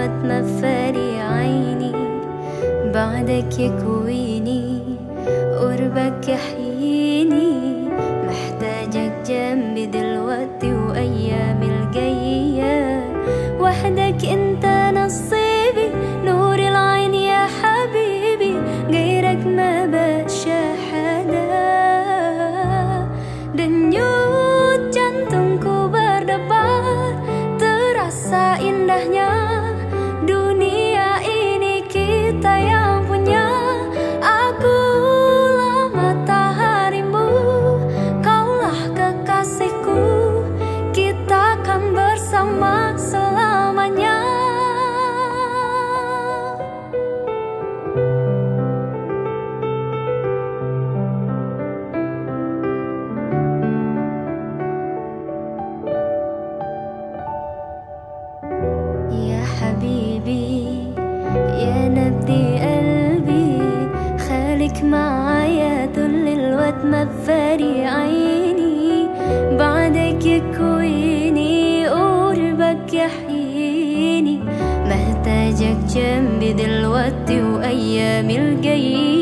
وتمثلي عيني بعدك يكويني قربك يحييني محتاجك جنبي دلوقتي وأيام الجاية وحدك انت نصيبي نور العين يا حبيبي غيرك ما بقى حدا Denyut jantungku berdebar Terasa indahnya Dunia ini kita yang punya Aku lah mataharimu Kaulah kekasihku Kita akan bersama selamanya يا حبيبي يا نبضي قلبي خالك معايا طول الوقت مفاري عيني بعدك يكويني قربك يحييني محتاجك جنبي دلوقتي وأيامي الجاية